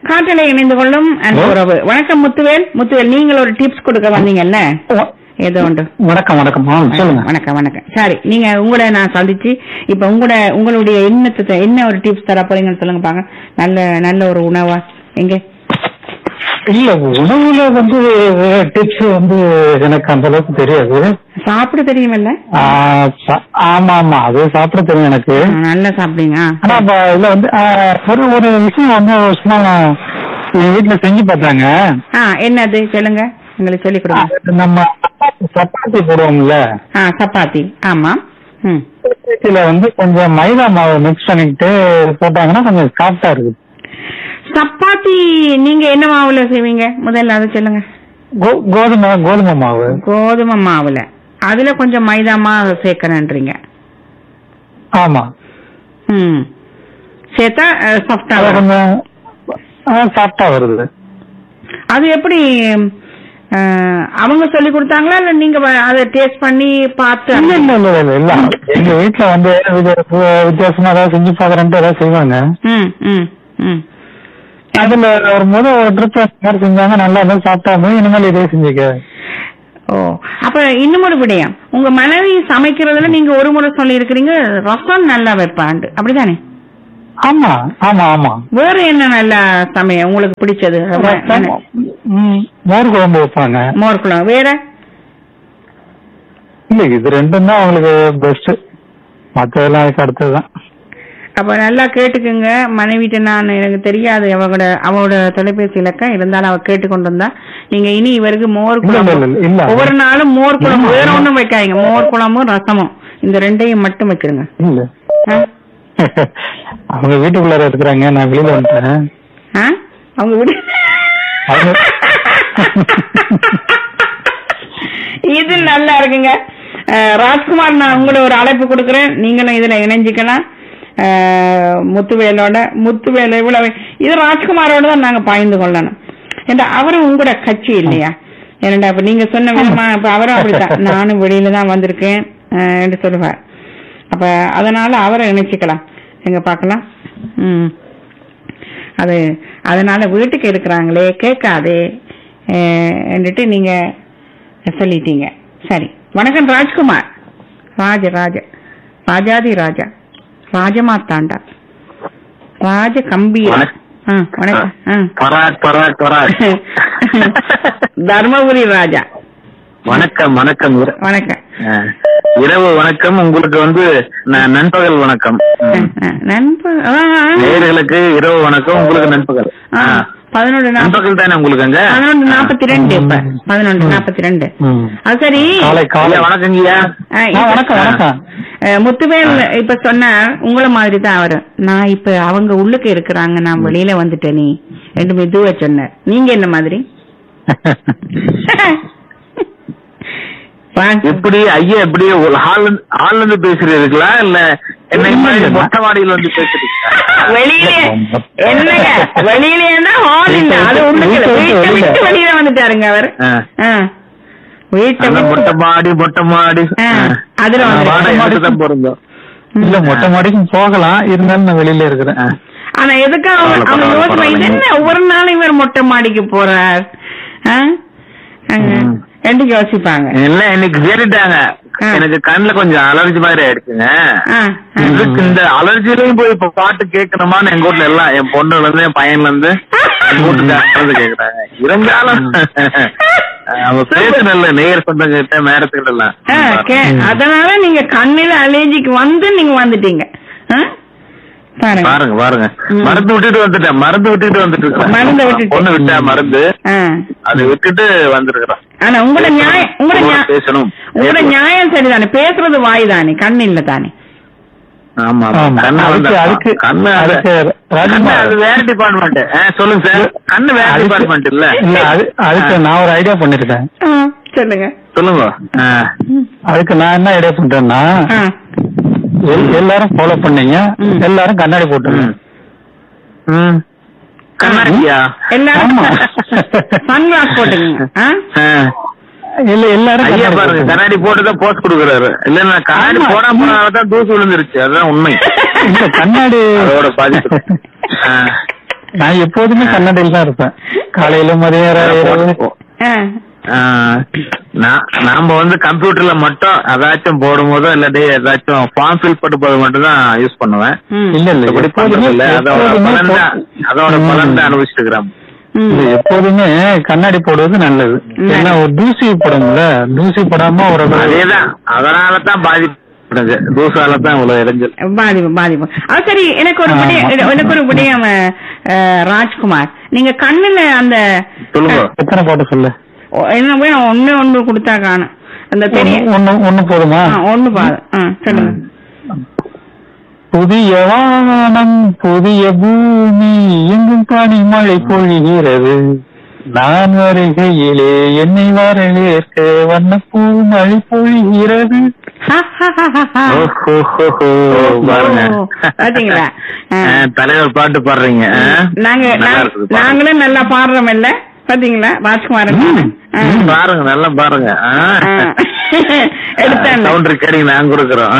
காற்றலை இணைந்து கொள்ளும் அன்பு Hello. உறவு வணக்கம் முத்துவேல் முத்துவேல் நீங்கள் ஒரு டிப்ஸ் கொடுக்க வந்தீங்கல்ல வ- ஏதோ ஒன்று வணக்கம் வணக்கம் ஆ, சொல்லுங்க வணக்கம் வணக்கம் சரி நீங்க உங்களை நான் சந்திச்சு இப்ப உங்களோட உங்களுடைய எண்ணத்தை என்ன ஒரு டிப்ஸ் தர போறீங்கன்னு சொல்லுங்க பாங்க நல்ல நல்ல ஒரு உணவா எங்க இல்ல உணவுல வந்து டிப்ஸ் வந்து எனக்கு அந்த அளவுக்கு தெரியாது சாப்பிட தெரியுமல்ல ஆ, சா- ஆமா ஆமா அது சாப்பிட தெரியும் எனக்கு ஆ, நல்லா சாப்பிடுங்க ஆ. ஆனா இப்ப இதுல வந்து ஆ, ஒரு ஒரு விஷயம் வந்து சும்மா எங்க வீட்டுல செஞ்சு பார்த்தாங்க ஆ என்னது சொல்லுங்க எங்களுக்கு சொல்லி கொடுங்க அது நம்ம சப்பாத்தி- சப்பாத்தி போடுவோம்ல ஆ சப்பாத்தி ஆமா ம் சப்பாத்தில வந்து கொஞ்சம் மைதா மாவு மிக்ஸ் பண்ணிக்கிட்டு போட்டாங்கன்னா கொஞ்சம் சாஃப்டா இருக்குது சப்பாத்தி நீங்க என்ன மாவுல செய்வீங்க முதல்ல அதை சொல்லுங்க கோ- கோதுமை கோதுமை மாவு கோதுமை மாவுல அதுல கொஞ்சம் மைதா மாவு சேர்க்கணுன்றீங்க ஆமா ம் சேர்த்தா சாஃப்டா அது கொஞ்சம் சாஃப்டா வருது அது எப்படி அஹ், அவங்க சொல்லி கொடுத்தாங்களா இல்ல நீங்க வ- அதை டேஸ்ட் பண்ணி பார்த்து இல்ல இல்ல இல்ல இல்ல இல்ல எங்க வீட்டுல வந்து வித்தியா- வித்தியாசமா ஏதாவது செஞ்சு பாக்குறேன்ட்டு ஏதாவது செய்வாங்க ம் ம் ம் அதுல ஒரு முத ஒரு ட்ரிப் மாதிரி செஞ்சாங்க நல்லா தான் சாப்பிட்டாங்க இனிமேல் இதே செஞ்சுக்க ஓ அப்ப இன்னும் ஒரு விடயம் உங்க மனைவி சமைக்கிறதுல நீங்க ஒரு முறை சொல்லி இருக்கிறீங்க ரசம் நல்லா வைப்பாண்டு அப்படிதானே ஆமா ஆமா ஆமா வேற என்ன நல்லா சமைய உங்களுக்கு பிடிச்சது என்ன? ம், மோர் குழம்பு வைப்பாங்க மோர் குழம்பு வேற இல்ல இது ரெண்டும் தான் அவங்களுக்கு பெஸ்ட் மத்ததெல்லாம் அதுக்கு அடுத்ததுதான் அப்ப நல்லா கேட்டுக்குங்க மனைவிட்ட நான் எனக்கு தெரியாது அவங்களோட அவளோட தொலைபேசி இலக்கம் இருந்தாலும் அவ கேட்டு கொண்டு வந்தா நீங்க இனி இவருக்கு மோர் இல்ல, இல்ல, குழம்பு இல்ல, இல்ல. ஒவ்வொரு நாளும் மோர் குழம்பு இல்ல. வேற ஒண்ணும் வைக்காதீங்க மோர் குழம்பும் ரசமும் இந்த ரெண்டையும் மட்டும் வச்சிருங்க இல்ல ஆ? அவங்க வீட்டுக்குள்ளார இருக்கிறாங்க நான் வெளியில வந்துட்டேன் ஆ? அவங்க விடு அவங்க இது நல்லா இருக்குங்க அஹ், ராஜ்குமார் நான் உங்களை ஒரு அழைப்பு கொடுக்குறேன் நீங்களும் இதுல இணைஞ்சுக்கலாம் அஹ், முத்துவேலோட முத்துவேல இவ்வளவு இது ராஜ்குமாரோட தான் நாங்க பாய்ந்து கொள்ளணும் ஏண்டா அவரும் உங்களோட கட்சி இல்லையா ஏன்னா இப்ப நீங்க சொன்ன விதமா இப்ப அவரும் அப்படித்தான் நானும் வெளியில தான் வந்திருக்கேன் அஹ், என்று சொல்லுவார் அப்ப அதனால அவரை இணைச்சுக்கலாம் எங்க பார்க்கலாம் ம் அது அதனால வீட்டுக்கு இருக்கிறாங்களே கேட்காதே என்றுட்டு நீங்க சொல்லிட்டீங்க சரி வணக்கம் ராஜ்குமார் ராஜ ராஜ ராஜாதி ராஜா ராஜமாத்தாண்டா ராஜ கம்பீர வணக்- ஆ, வணக்கம் ஆ. பராக் பராக் பராக் தர்மபுரி ராஜா வணக்கம் வணக்கம் இர- வணக்கம் அஹ், இரவு வணக்கம் உங்களுக்கு வந்து ந- நண்பகல் வணக்கம் ம். நண்பர் ஆ, ஆ, ஆ. நேயர்களுக்கு இரவு வணக்கம் உங்களுக்கு நண்பகல் ஆ, ஆ. பதினொன்று நாற்பத்தி நண்பகல் தானே உங்களுக்கு அங்க பதினொன்று நாற்பத்தி ரெண்டு இப்ப பதினொன்று நாற்பத்தி ரெண்டு ம். அது சரி காலை காலை ஐயா, வணக்கங்கய்யா ஆ, ஆ, இப்ப- வணக்கம் வணக்கம் அஹ், முத்துவேல் இப்ப சொன்னார் உங்கள மாதிரி தான் அவரு நான் இப்ப அவங்க உள்ளுக்கு இருக்கிறாங்க நான் வெளியில வந்துட்டேன் நீ ரெண்டு மெதுவா சொன்னார் நீங்க என்ன மாதிரி வாங்க. எப்படி ஐயா எப்படி ஒரு ஹால் ஹால்ல இருந்து பேசுறீங்களா இல்ல என்னை மாதிரி இல்ல, இல்ல. மொட்டை மாடியில வந்து பேசுறீங்களா வெளியிலே என்னங்க வெளியிலேன்னா ஹால் இல்ல அது உள்ளுக்கு இல்ல. வீட்டை விட்டு வெளியில வந்துட்டாருங்க அவர் ஆ. ஆ. வீட்டை அந்த விட்டு மொட்டை மாடி மொட்டை மாடி ஆ, அதுல ஆ, வந்து- வாடகை எடுத்து தான் பொருந்தோம் இல்ல மொட்டை மாடிக்கும் போகலாம் இருந்தாலும் நான் வெளியில இருக்கிறேன் ஆ. ஆனா எதுக்கு அவங்க பரவாயில்ல, அவங்க பரவாயில்ல, யோசனை இது பரவாயில்ல. என்ன ஒவ்வொரு நாளும் இவர் மொட்டை மாடிக்கு போறார் ஆ? அங்க ம். ரெண்டு யோசிப்பாங்க இல்ல இன்னைக்கு கேட்டுட்டாங்க ஆ. எனக்கு கண்ணுல கொஞ்சம் அலர்ஜி மாதிரி ஆயிடுச்சுங்க ஆ, ஆ. இதுக்கு இந்த அலர்ஜிலையும் போய் இப்ப பாட்டு கேட்கணுமான்னு எங்க வீட்ல எல்லாம் என் பொண்ணுல இருந்து என் பையன்ல இருந்து எங்க வீட்டுக்காரங்க கேக்குறாங்க இருந்தாலும் அவ பேசணும்ல நேயர் சொந்தங்க கிட்ட மேடத்துக்கிட்ட எல்லாம் ஆ, கே- அதனால நீங்க கண்ணில அலர்ஜிக்கு வந்து நீங்க வந்துட்டீங்க ஆ? பாருங்க பாருங்க பாருங்க ம். மருந்து விட்டுட்டு வந்துட்டேன் மருந்து விட்டுட்டு வந்துட்டு இருக்கேன். மருந்தை விட்டுட்டு. பொண்ணு விட்டா மருந்து ஆ. அதை விட்டுட்டு வந்திருக்கிறேன் ஆனா உங்களோட நியாயம் உங்களோட நியா- பேசணும் உங்களோட நியாயம் சரிதானே பேசுறது வாய் தானே கண் இல்ல தானே ஆமா ஆமா. ஆமா. கண்ணு அதுக்கு- வந்து- அதுக்கு- கண்ணு அது- அதுக்கு ராஜ்குமார். கண்ணு அது வேற டிபார்ட்மெண்ட் சொல்லுங்க சார் கண்ணு வேற அதுக்கு- டிபார்ட்மெண்ட் இல்ல இல்ல அது அதுக்கு நான் ஒரு ஐடியா பண்ணிருக்கேன் ஆ, சொல்லுங்க சொல்லுங்க ஆ. அதுக்கு நான் என்ன ஐடியா பண்றேன்னா ஆ. எல்- எல்லாரும் ஃபாலோ பண்ணீங்க ம். எல்லாரும் கண்ணாடி போட்டுருங்க ம். ம். கண்ணாடியா எல்லாரும் ஆமா. சன்கிளாஸ் போட்டுக்கங்க ஆ? ஆ. இல்ல எல்லாரும் ஐயா கண்ணாடி பாருங்க போட்டுருங்க. கண்ணாடி போட்டுதான் போஸ்ட் கொடுக்குறாரு இல்ல நான் கண்ணாடி ஆமா. போடாம போனால்தான் தூசு விழுந்துருச்சு அதுதான் உண்மை இல்ல கண்ணாடி அதோட பாதிப்பு ஆ. நான் எப்போதுமே கன்னடையில் தான் இருப்பேன் காலையில மதியம் இரவு ஆ. ஆஹ் நான் நாம வந்து கம்ப்யூட்டர்ல மட்டும் ஏதாச்சும் போடும் போதோ இல்லாட்டி ஏதாச்சும் ஃபார்ம் ஃபில் பண்ண போது மட்டும் தான் யூஸ் பண்ணுவேன் ம். இல்ல இல்ல இப்படி பண்றது எப்போதுமே இல்ல அதோட எப்போதுமே பலன் தான் அதோட ம். பலன் தான் அனுபவிச்சுட்டு இருக்கிறேன் ம். இல்ல, எப்போதுமே கண்ணாடி போடுவது நல்லது ம். ஏன்னா ஒரு தூசி படும்ல தூசி படாம ஒரு அதேதான் அதனால தான் பாதிப்பு தூசால தான் இவ்வளவு இடைஞ்சல் பாதிப்பு பாதிப்பு அது சரி எனக்கு ஒரு ஆமா. விடயம் எனக்கு ஒரு விடயம் அஹ், ராஜ்குமார் நீங்க கண்ணுல அந்த சொல்லுங்க எத்தனை பாட்டு சொல்லு ஒ- என்ன வேணும் ஒண்ணு ஒண்ணு கொடுத்தா காணும் அந்த பெரிய ஒண்ணு ஒண்ணு போதுமா ஆ, ஒண்ணு பாது ஆ, சொல்லுங்க புதிய வானம் புதிய பூமி எங்கும் காணி மழை பொழிகிறது நான் வருகையிலே என்னை வரவேற்க வண்ணப்பூ மழை பொழிகிறது ஹா, ஹா, ஹா, ஹா, ஹா. ஓஹோஹோஹோ, பாருங்க ஓ, பாத்தீங்களா? ஆ. ஆ, தலைவர் பாட்டு பாடுறீங்க ஆ? நாங்க நல்லா நாங்க- இருக்குது பாருங்க. நாங்களும் நல்லா பாடுறோம் இல்ல பாத்தீங்களா ராஜ்குமாரன் ஆ. ம், பாருங்க நல்லா பாருங்க ஆ. எடுத்தாங்க சவுண்ட் ரெக்கார்டிங் நான் கொடுக்குறோம்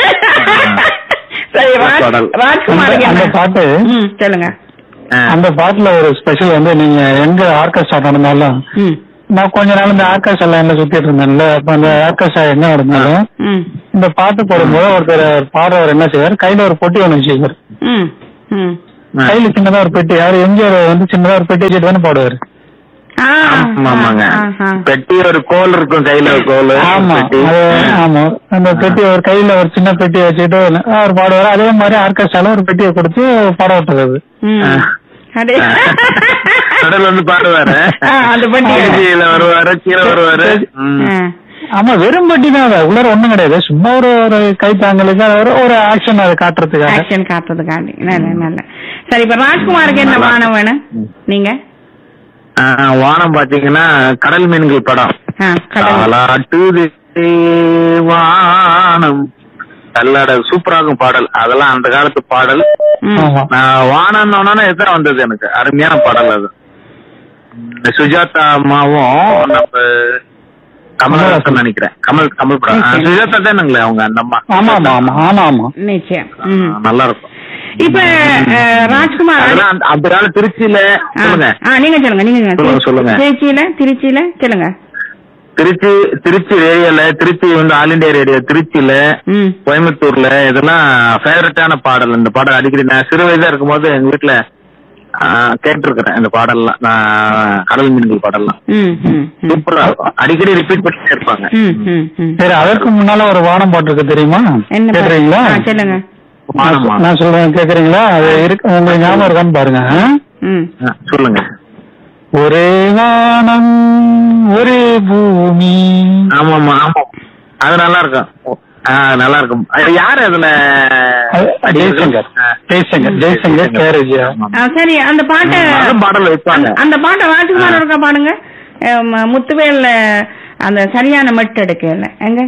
சரி ராஜ்- பாடல். ராஜ்குமார் அந்த- அந்த என்ன? பாட்டு ம், சொல்லுங்க ஆ. அந்த பாட்டுல ஒரு ஸ்பெஷல் வந்து நீங்க எங்க ஆர்கெஸ்ட்ரா நடந்தாலும் ம், நான் கொஞ்ச நாள் இந்த ஆர்கெஸ்ட்ரா லைன்ல சுத்திட்டு இருந்தேன்ல அப்ப அந்த ஆர்கெஸ்ட்ரா எங்க நடந்தாலும் ம், இந்த பாட்டு போடும்போது ஒருத்தர் பாடுறவர் என்ன செய்வார் கையில ஒரு பொட்டி ஒண்ணு வச்சுக்குவார் ம், ம். ஆ. கையில சின்னதா ஒரு பெட்டி யாரு எம்ஜிஆர் வந்து சின்னதா ஒரு பெட்டி வச்சுட்டு தானே பாடுவாரு ஆ, ஆமா, ஆமாங்க ஆ, ஆ. பெட்டி ஒரு கோல் இருக்கும் கையில ஒரு கோல் ஆமா பெட்டி. அது- ஆமா அந்த பெட்டி ஒரு கையில ஒரு சின்ன பெட்டி வச்சுட்டு அவர் பாடுவார் அதே மாதிரி ஆர்கெஸ்ட்ரால ஒரு பெட்டியை கொடுத்து பாட விட்டுறது ம். ஆ. அடே. கடல் வந்து பாடுவாரு ஆ, அந்த பெட்டி. கீழே வருவாரு கீழே வருவாரு ம். ஆ. ஆமா வெறும் பெட்டி தான் அது உள்ளார ஒண்ணும் கிடையாது சும்மா ஒரு ஒரு கைத்தாங்களுக்கு ஒரு ஒரு ஆக்ஷன் அதை காட்டுறதுக்காக ஆக்ஷன் காட்டுறதுக்காண்டி நல்ல நல்ல சரி இப்ப ராஜ்குமாருக்கு என்ன வானம் வேணும் நீங்க ஆ, வானம் பாத்தீங்கன்னா கடல் மீன்கள் படம் ஆ, கடல் தாலாட்டுதே வானம் கல்லட சூப்பராகும் பாடல் அதெல்லாம் அந்த காலத்து பாடல் ம். ஆமா நான் வானம்னு எதான் வந்தது எனக்கு அருமையான பாடல் அது இந்த சுஜாதா அம்மாவும் நம்ம கமலஹாசன் நினைக்கிறேன் கமல் கமல் படம் ஆ, சுஜாதா தானுங்களே அவங்க அந்த அம்மா ஆமா ஆமா ஆமா ஆமா ஆமா நிச்சயம் ஆ, ம். நல்லா இருக்கும் இப்ப அஹ், ராஜ்குமார் அதெல்லாம் அந்த- அந்த கால திருச்சியில ஆ, சொல்லுங்க ஆ, நீங்க சொல்லுங்க நீங்க சொல்லுங்க, சொல்லுங்க. திருச்சியில திருச்சியில சொல்லுங்க திருச்சி திருச்சி ரேடியோல திருச்சி வந்து ஆல் இண்டியா ரேடியோ திருச்சியில ம் கோயம்புத்தூர்ல இதெல்லாம் ஃபேவரட்டான பாடல் இந்த பாடல் அடிக்கடி நான் சிறு வயதா இருக்கும்போது எங்க வீட்டுல கேட்டிருக்கிறேன் இந்த பாடல்லாம் நான் கடல் மீன்கள் பாடல்லாம் ம் ம் ம். சூப்பரா இருக்கும் அடிக்கடி ரிப்பீட் பண்ணிட்டே இருப்பாங்க ம் ம் ம் சரி அதற்கு முன்னால ஒரு வானம் பாட்டு இருக்கு தெரியுமா என்ன பாட்டு? கேக்குறீங்களா ஆ, சொல்லுங்க வானமா? நான் சொல்றேன் கேக்குறீங்களா அது இருக்கு உங்களுக்கு ஞாபகம் இருக்கான்னு பாருங்க ஆ? ம் ஆ, சொல்லுங்க ஒரே வானம் ஒரே பூமி ஆமா ஆமா ஆமா அது நல்லா இருக்கும் ஆ, நல்லா இருக்கும் அது யாரு அதுல அது ஜெய்சங்கர் ஆ. ஜெய்சங்கர் ஜெய்சங்கர் கேரஜியா ஆமா. ஆ, சரி அந்த பாட்டை அதுவும் பாடல் வைப்பாங்க அந்த- அந்த பாட்டை ராஜ்குமார் இருக்கா பாடுங்க அஹ், ம- முத்துவேல் அந்த சரியான மட்டு எடுக்கல எங்க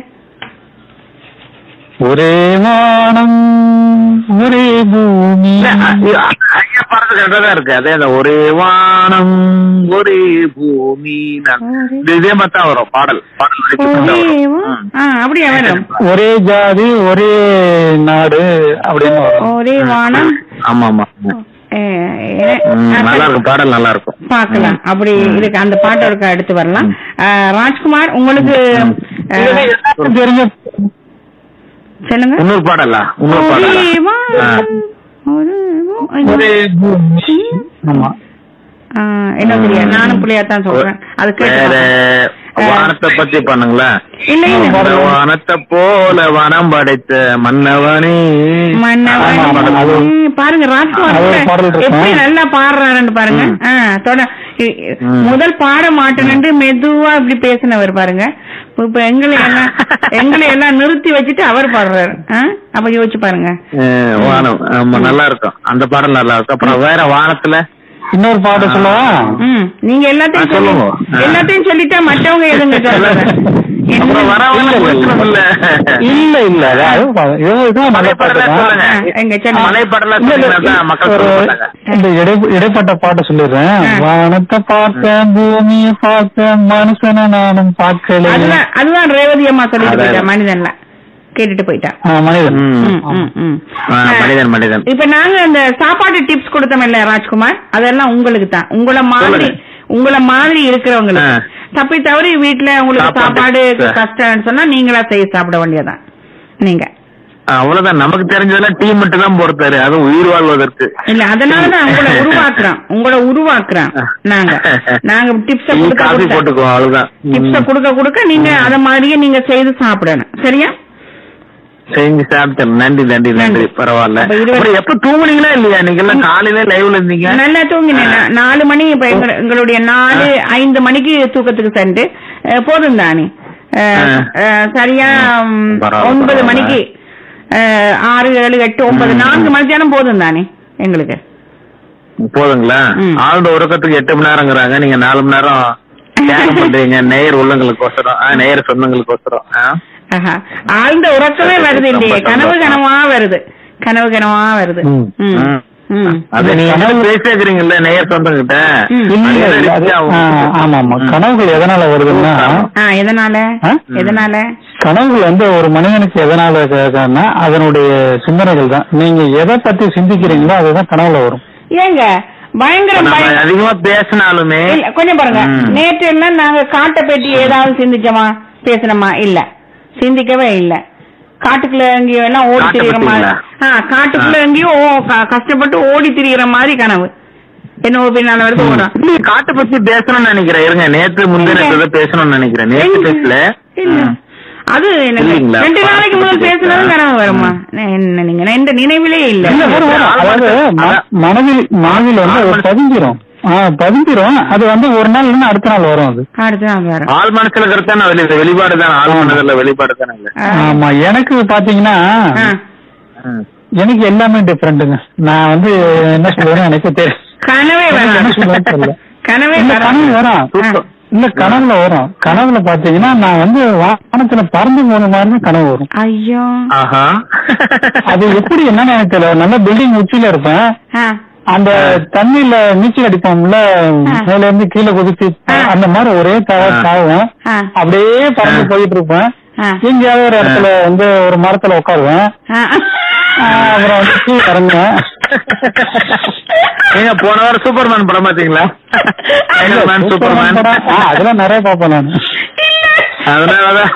ஒரே வானம் ஒரே பூமி இல்ல, அ- அ- ஐயா பாடுறது கரெக்டா தான் இருக்கு அதே அந்த ஒரே வானம் ஒரே பூமி நான் இது இதே மாதிரி தான் வரும் பாடல் பாடல் வரிசை தான் ஒரே வரும். வா- ம். ஆ, அப்படியா வேணும் ஒரே ஜாதி ஒரே நாடு அப்படின்னு வரும் ஒரே வானம் ஆமா ஆமா அஹ், எ- ம், அஹ், நல்லா இருக்கும் பாடல் நல்லா இருக்கும் பார்க்கலாம் அப்படி இதுக்கு அந்த பாட்டு இருக்க எடுத்து வரலாம் அஹ், ராஜ்குமார் உங்களுக்கு அஹ், தெரிஞ்ச சொல்லுங்க இன்னொரு பாடலா இன்னொரு ஒரே பாடலா ஆ. வானம், ஒரே வா- ஒரே பூமி ஆமா ஆ, என்ன புரியா நானும் புள்ளியா தான் சொல்றேன் அது வேற கேட்டு வானத்தை பத்தி பண்ணுங்களேன் இல்ல இல்ல அந்த வானத்தை போல வனம் படைத்த மன்னவனே மன்னவன் ஆமா, ஆமா, அது- ம், பாருங்க ராஜ்குமார் அது ஒரு கூட பாடல் இருக்கும். எப்படி நல்லா பாடுறாருன்னு பாருங்க ம். ஆ, தொட இ- இ- ம். முதல் பாட மாட்டேன்னு மெதுவா இப்படி பேசினவர் பாருங்க இப்ப எங்களை எல்லாம் எங்களை எல்லாம் நிறுத்தி வச்சுட்டு அவர் பாடுறாரு ஆ? அப்ப யோசிச்சு பாருங்க அஹ், வானம் ஆமா நல்லா இருக்கும் அந்த பாடல் நல்லா இருக்கும் அப்புறம் வேற வானத்துல இன்னொரு பாட்டு சொல்லவா ம் நீங்க எல்லாத்தையும் ஆ, சொல்லி சொல்லுங்க. ஆ. எல்லாத்தையும் சொல்லிட்டா மற்றவங்க எதுங்க சொல்றது அப்புறம் வரவங்க இல்ல, இல்ல, கொடுக்கணும்ல இல்ல இல்ல அது அது பா- இது இதுவும் நல்ல பாட்டு மலைப்பாடல தான். சொல்லுங்க ஆ, எங்க சொல்லுங்க. மலைப்பாடல இல்ல, இல்ல, சொன்னீங்கன்னா தான் மக்கள் ஒரு- சொல்ல மாட்டாங்க இந்த இடை இடைப்பட்ட பாட்டு சொல்லிடுறேன் ஆ. வானத்தை பார்த்தேன் பூமியை பார்த்தேன் மனுஷனை நானும் பார்க்கல அதுதான் அதுதான் ரேவதி அம்மா சொல்லிட்டு அதான். போயிட்டா மனிதன்ல கேட்டுட்டு போயிட்டான் ஆ, மனிதன் ம். ம், ம், ம். ஆ, மனிதன் மனிதன் இப்ப நாங்க அந்த சாப்பாடு டிப்ஸ் கொடுத்தோம்ல ராஜ்குமார் அதெல்லாம் உங்களுக்கு தான் உங்களை மாதிரி சொல்லுங்க. உங்களை மாதிரி இருக்கிறவங்களுக்கு ஆ. தப்பி தவறி வீட்டுல உங்களுக்கு சாப்பாடு சாப்பாடு tips. கஷ்டம்னு சொன்னா நீங்களா செய்ய சாப்பிட வேண்டியதான் நீங்க அவ்வளவுதான் நமக்கு தெரிஞ்சதெல்லாம் டீ மட்டும் தான் பொறுத்தாரு அதுவும் உயிர் வாழ்வதற்கு இல்ல அதனாலதான் உங்களை உருவாக்குறோம் உங்களை உருவாக்குறோம் நாங்க நாங்க டிப்ஸ டீ கொடுக்க காஃபி கொடுக்க போட்டுக்குவோம் அவ்வளவுதான் டிப்ஸ ம். கொடுக்க கொடுக்க நீங்க அத மாதிரியே நீங்க செய்து சாப்பிடணும் சரியா செஞ்சு சாப்பிட்டேன் நன்றி நன்றி நன்றி நன்றி. பரவாயில்ல அப்ப இருபது- அப்புறம் எப்ப தூங்குனீங்களா இல்லையா நீங்க எல்லாம் காலையில லைவ்ல இருந்தீங்க நல்லா தூங்கினேன் நான் நாலு மணி இப்ப எங்க- எங்களுடைய நாலு ஐந்து மணிக்கு தூக்கத்துக்கு சென்று அஹ், போதும் தானே அஹ், அஹ், சரியா ம், பரவாயில்ல, ஒன்பது பரவாயில்ல. மணிக்கு அஹ், ஆறு ஏழு எட்டு ஒன்பது நான்கு மணி நேரம் போதும் தானே எங்களுக்கு போதுங்களா ம். ஆழ்ந்த உறக்கத்துக்கு எட்டு மணி நேரங்கிறாங்க நீங்க நாலு மணி நேரம் தியாகம் பண்றீங்க நேயர் உள்ளங்களுக்கோசரம் ஆ, நேயர் சொந்தங்களுக்கோசரம் ஆ? ஆஹா. ஆழ்ந்த உறக்கமே வருது இல்லையே ரொம்ப கனவு சந்தோஷம். கனவா வருது கனவு கனவா வருது ம். ம். ம். ம். அது நீங்க என்ன பேசிக்கிறீங்கல்ல நேயர் சொந்தம் கிட்ட ம். இல்ல, இல்ல, அது- ஆ, ஆமா ஆமா கனவுகள் எதனால வருதுன்னா ஆ எதனால ஆ? எதனால கனவுகள் வந்து ஒரு மனிதனுக்கு எதனால வருதுன்னா அதனுடைய சிந்தனைகள் தான் நீங்க எதை பத்தி சிந்திக்கிறீங்களோ அதுதான் கனவுல வரும் ஏங்க பயங்கரம் நம்ம பயம் அதிகமா பேசினாலுமே இல்ல கொஞ்சம் பாருங்க ம். நேற்று எல்லாம் நாங்க காட்டை பற்றி ஏதாவது சிந்திச்சோமா பேசணுமா இல்ல சிந்திக்கவே இல்ல காட்டுக்குள்ள எங்கேயோ எல்லாம் ஓடி காட்டை திரியிற மாதிரி பத்திங்களா? ஆ காட்டுக்குள்ள எங்கேயோ ஓ- க- கஷ்டப்பட்டு ஓடி திரியிற மாதிரி கனவு என்ன பின்னால வருது ஓடும் இல்ல, காட்டை பத்தி பேசணும்னு நினைக்கிறேன் இருங்க நேத்து முந்தின இல்ல. பேசணும்னு நினைக்கிறேன் நேத்து இல்ல. பேசல இல்ல ம். அது எனக்கு இல்லீங்களா? ரெண்டு நாளைக்கு முதல் பாட்டு பேசுனது பத்தி கனவு வருமா என்ன நீங்க எந்த நினைவிலே இல்ல இல்ல வரும் வரும். அதாவது ம- மனதில் மனதில் வந்து அது பதிஞ்சிரும் ஆ பதிஞ்சிரும் அது வந்து ஒரு நாள் இல்லைன்னா அடுத்த நாள் வரும் அது அடுத்து நான் வரும் ஆள் மனசுல கருத்தான வெளி வெளிப்பாடு தான் ஆள் மனதில் வெளிப்பாடு தானே இல்ல ஆமா எனக்கு பாத்தீங்கன்னா ஆ. ம். எனக்கு எல்லாமே டிஃப்ரெண்ட்டுங்க நான் வந்து என்ன சொல்லுவேன்னு எனக்கு தெரியும் கனவே எனக்கு என்ன வரும் சொல்லுவேன்னு தெரியல கனவே இல்ல கனவு வரும் வரும் இல்ல கனவுல வரும் கனவுல பாத்தீங்கன்னா நான் வந்து வானத்துல பறந்து போன மாதிரி தான் கனவு வரும் ஐயோ ஆஹா அது எப்படி என்னன்னு எனக்கு தெரியல நல்ல பில்டிங் உச்சியில இருப்பேன் ஆ. அந்த தண்ணியில நீச்சல் அடிப்போம்ல மேல இருந்து கீழே குதிச்சு அந்த மாதிரி ஒரே தவ தாவும் ஆ. அப்படியே பறந்து போயிட்டு இருப்பேன் ஆ. எங்கேயாவது ஒரு இடத்துல வந்து ஒரு மரத்துல உட்காருவேன் ஆ. ஆ, அப்புறம் வந்து கீழே இறங்குவேன் நீங்க போன வாரம் சூப்பர்மேன் படம் பாத்தீங்களா மேன் சூப்பர்மேன் படம். ஆ, அதெல்லாம் நிறைய பார்ப்பேன் நான் அதனாலதான்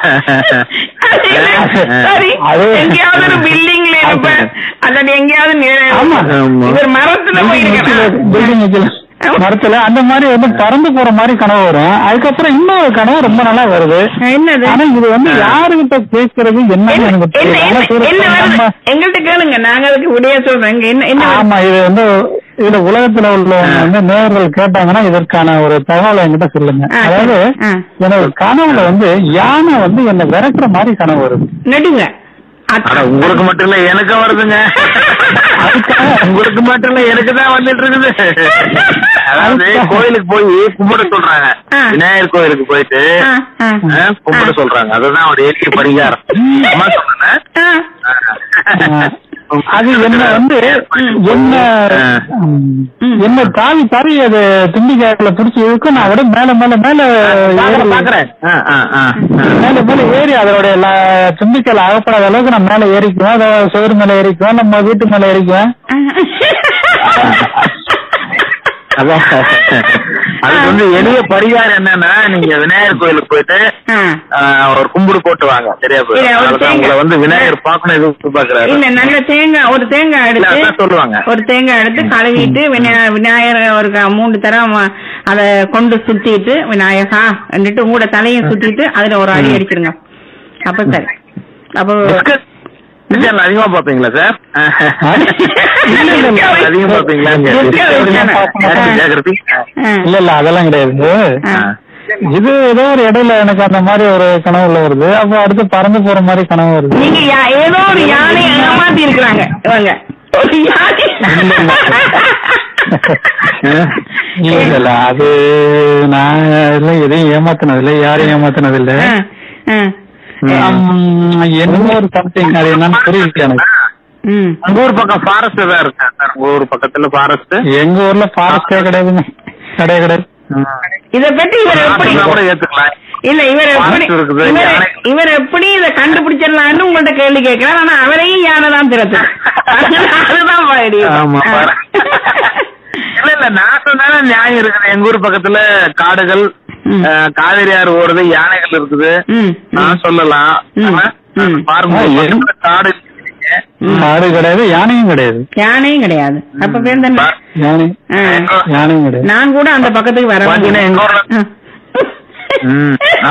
சரி அது- எங்கேயாவது ஒரு பில்டிங்ல இருப்பேன் அல்லது எங்கேயாவது நி- ஆமா. ஆமா. இவர் மரத்துல போயிருக்கிறேன் பில்டிங் வைக்கல மரத்துல அந்த மாதிரி வந்து பறந்து போற மாதிரி கனவு வரும் அதுக்கப்புறம் இன்னொரு கனவு ரொம்ப நல்லா வருது என்னது ஆனா இது வந்து யாருகிட்ட பேசுறது என்ன என்னன்னு எனக்கு என்ன- தெரியல ஆனா என்ன- சரி, என்ன வருது நம்ம- எங்கள்கிட்ட கேளுங்க நாங்க அதுக்கு விடைய சொல்றோம் இங்க என்ன என்ன வருது? ஆமா இது வந்து இதுல உலகத்துல உள்ளவங்க வந்து நேர்கள் கேட்டாங்கன்னா இதற்கான ஒரு தகவலை என்கிட்ட சொல்லுங்க ஆ, அதாவது ஆ. எனக்கு கனவுல வந்து யானை வந்து என்ன விரட்டுற மாதிரி கனவு வருது நெடுங்க அட உங்களுக்கு மட்டும் இல்ல எனக்கு வருதுங்க உங்களுக்கு மட்டும் இல்ல எனக்கு தான் வந்துட்டு இருக்குது அதாவது கோயிலுக்கு போய் கும்பிட சொல்றாங்க ஆ. விநாயகர் கோயிலுக்கு போயிட்டு ஆ, ஆ. ஆ, கும்பிட சொல்றாங்க அதுதான் ஒரு எளிய பரிகாரம் அம்மா சொன்னேன் ஆ. அது என்ன வந்து என்ன ம், என்ன தாவி தாவி அது துண்டிக்காயில புடிச்சு இழுக்கும் நான் விட மேல மேல மேல பாக்குறேன் ஏறி- பாக்குறேன் ஆ, ஆ, ஆ. மேல மேல ஏறி அதோட எல்லா தும்பிக்கையில அகப்படாத அளவுக்கு நான் மேல ஏறிக்குவேன் அதை சுவர் மேல ஏறிக்குவேன் நம்ம வீட்டு மேல ஏறிக்குவேன் அதான் அதுக்கு வந்து எளிய பரிகாரம் என்னன்னா நீங்க விநாயகர் கோயிலுக்கு போயிட்டு ஆ. ஆ, ஒரு கும்பிடு போட்டு வாங்க சரியா இல்ல, போயிடும் ஒரு அதுதான் தேங்காய். உங்களை வந்து விநாயகர் பார்க்கணும் எதிர்பார்க்கிறாரு இல்ல நல்ல தேங்காய் ஒரு தேங்காய் இல்ல, எடுத்து அதான் சொல்லுவாங்க ஒரு தேங்காய் எடுத்து கழுவிட்டு விநாய- விநாயகர் ஒரு க- மூணு தரம் அத கொண்டு சுத்திட்டு விநாயகா എന്നിട്ട് உங்களோட தலையும் சுத்திட்டு அதுல ஒரு அடி அடிச்சிருங்க அப்ப சரி அப்போ பிஸ்கட் பிஸ்கட் அதிகமா பாப்பீங்களா சார் இல்ல, இல்ல, இல்ல. அதிகமா பாப்பீங்களா ஜாகிரதி ஆ. இல்ல இல்ல அதெல்லாம் கிடையாது ஆ. இது ஏதோ ஒரு இடையில எனக்கு அந்த மாதிரி ஒரு கனவுல வருது அப்ப அடுத்து பறந்து போற மாதிரி கனவு வருது நீங்க யா- ஏதோ ஒரு யானையை ஏமாத்தி இருக்கிறாங்க இவங்க ஒரு யானை இல்ல இல்ல, இல்ல அது நான் இல்ல எதையும் ஏமாத்தினது இல்ல யாரையும் ஏமாத்தினது இல்ல ஆ, ஆ. ஆம், என்னமோ ஒரு சம்திங் அது என்னன்னு புரியல எனக்கு ம். உங்க ஊர் பக்கம் ஃபாரஸ்ட் தான் இருக்கா சார் உங்க ஊர் பக்கத்துல ஃபாரஸ்ட் எங்க ஊர்ல ஃபாரஸ்டே கிடையாதுங்க கிடையாது கிடையாது இத பத்தி இவர் எப்படி கூட ஏத்துக்கலாம் இல்ல இவர் எப்படி Forest இருக்குது, இவர் யானை. இவர் எப்படி இதை கண்டுபிடிச்சிடலாம்னு உங்கள்ட்ட கேள்வி கேட்கிறார் ஆனா அவரையும் யானை தான் திறத்து அதுதான் பாடி ஆமா, பாரு. இல்ல இல்ல நான் சொன்னாலும் நியாயம் இருக்குது எங்க ஊர் பக்கத்துல காடுகள் ம். அஹ், காவிரி ஆறு ஓடுது யானைகள் இருக்குது ம், நான் சொல்லலாம் ம். ஆனா, ம். பாருங்க ஆ, பக்கத்துல காடு இருக்குது. ஆடு கிடையாது யானையும் கிடையாது யானையும் கிடையாது அப்ப பேர் தானே பா- யானை ஆ. யானையும் கிடையாது நான் கூட அந்த பக்கத்துக்கு வர பாத்தீங்கன்னா எங்க ஊர்ல ம். ஆ?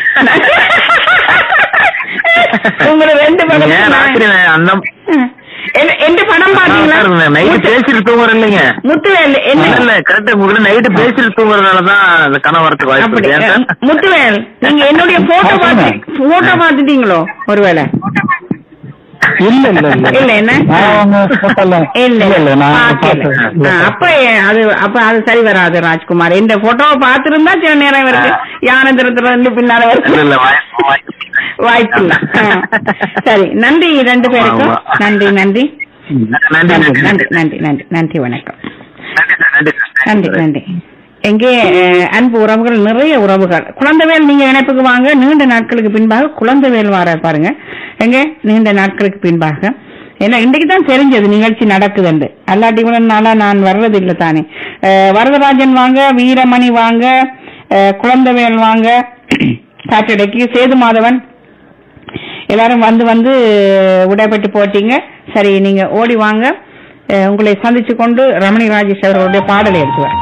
உங்களை ரெண்டு பக்கம் ஏன் ராத்திரி நான் அந்த எந்த படம் பாத்தீங்களா நைட்டு பேசிட்டு தூங்குறேன் இல்லைங்க முத்துவேல் இல்ல என்ன இல்ல கரெக்டா உங்களுக்கு நைட்டு பேசிட்டு தூங்குறதுனாலதான் அந்த கனவு வரதுக்கு வாய்ப்பு அப்படி இருக்கு ஏன் அஹ், முத்துவேல் நீங்க என்னுடைய போட்டோ பார்த்து போட்டோ பார்த்துட்டீங்களோ ஒருவேளை இல்ல இல்ல இல்ல இல்ல என்ன நான் அவங்க photoல- இல்ல இல்ல இல்ல நான் பார்க்கல. பார்த்தேன் ஆ, அப்ப அது அப்ப அது சரி வராது ராஜ்குமார் இந்த போட்டோவை பார்த்திருந்தா சில நேரம் இருக்கு யானை திருத்துல இருந்து பின்னால இல்ல வருது இல்ல வாய்ப்பு வாய்ப்பு வாய்ப்பு இல்ல ஆ. சரி நன்றி ரெண்டு பேருக்கும் ஆமா. நன்றி நன்றி நன்றி நன்றி நன்றி நன்றி நன்றி நன்றி நன்றி வணக்கம் நன்றி சார், நன்றி சார். நன்றி நன்றி எங்கே அஹ், அன்பு உறவுகள் நிறைய உறவுகள் குழந்தைவேல் நீங்க இணைப்புக்கு வாங்க நீண்ட நாட்களுக்கு பின்பாக குழந்தைவேல் வர பாருங்க எங்க நீண்ட நாட்களுக்கு பின்பாக ஏன்னா இன்னைக்கு தான் தெரிஞ்சது நிகழ்ச்சி நடக்குதுண்டு அல்லாட்டி இவ்வளவு நாளா நான் வர்றதில்லை தானே அஹ், வரதராஜன் வாங்க வீரமணி வாங்க அஹ், குழந்தைவேல் வாங்க சாட்டர்டேக்கு சேது மாதவன் எல்லாரும் வந்து வந்து விடைபெற்று போட்டீங்க சரி நீங்க ஓடி வாங்க அஹ், உங்களை சந்திச்சு கொண்டு ரமணி ராஜேஷ் அவர்களுடைய பாடலை எடுத்துவார்